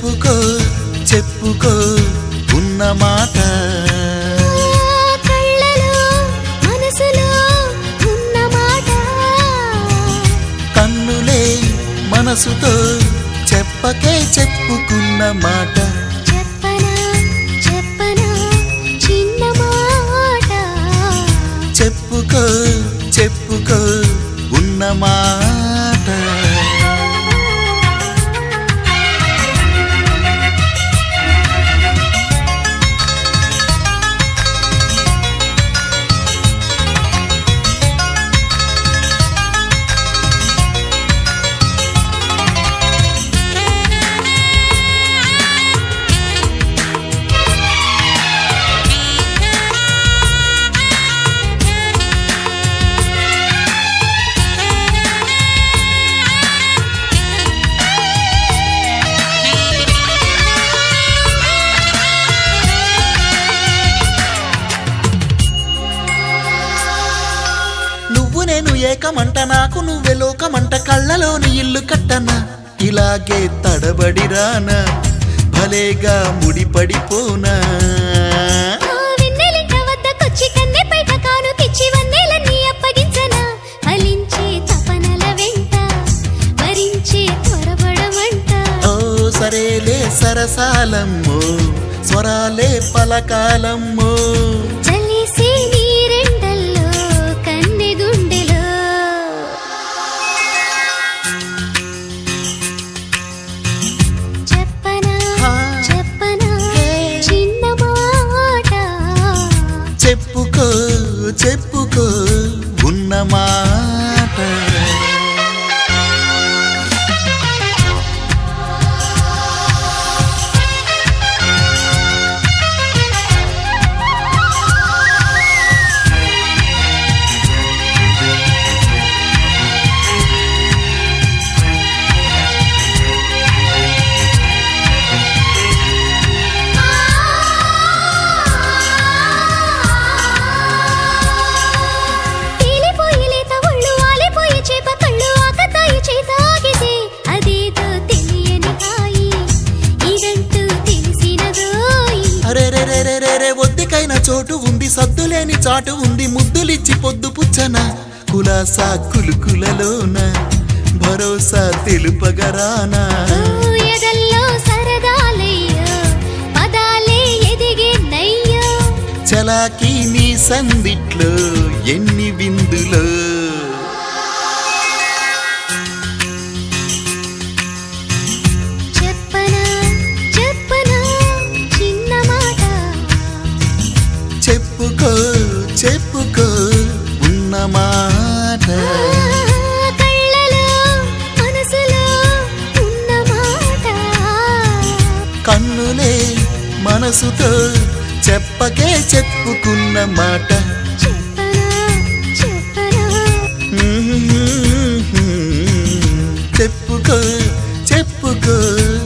చెప్పుకో చెప్పుకో ఉన్న మాట కళ్ళలో మనసులో ఉన్న మాట కన్నులే మనసుతో చెప్పకే చెప్పుకున్న మాట చెప్పనా చెప్పనా చిన్న మాట చెప్పుకో చెప్పుకో ఉన్న మాట నువ్వు నేను ఏకమంట నాకు నువ్వే లోకమంట కళ్ళలోని ఇల్లు కట్టనా ఇలాగే తడబడి రానా భలేగా ముడిపడిపోనా ఆ వెన్నెలింట వద్దకొచ్చి కన్నెపేట కానుకిచ్చి వన్నెలన్నీ అప్పగించనా ఫలించే తపనల వెంట భరించే త్వరపడమంట ఓ సరేలే సరసాలమ్మో స్వరాలే పలకాలమ్మో చలిసే నీరెండల్లో కన్నె గుండెలో చెప్పనా హా. చెప్పనా హే. చిన్న మాట చెప్పుకో చెప్పుకో ఉన్న మాట తేలిపోయి లేత ఒళ్ళు ఆలిపోయి చేప కళ్ళు ఆకతాయి చేత ఆగితే అదేదో తెలియని హాయి ఇదంటూ తెలిసినదోయి అరే రే రే రే రే రే ఒద్దికైన చోటు ఉంది సద్దులేని చాటు ఉంది ముద్దులిచ్చి పొద్దు పుచ్చన కులాసా కులుకులలోన భరోసా తెలుపగరానా ఓ ఎదల్లో సరదాలయ్యో పదాలే ఎదిగే నయ్యో చలాకీ నీ సందిట్లో ఎన్ని విందులో చెప్పనా చెప్పనా చిన్న మాట చెప్పుకో చెప్పుకో ఉన్న మాట ఆ, కళ్ళలో మనసులో ఉన్న మాట కన్నులే మనసుతో చెప్పకే చెప్పుకున్న మాట చెప్పనా చెప్పనా చెప్పుకో చెప్పుకో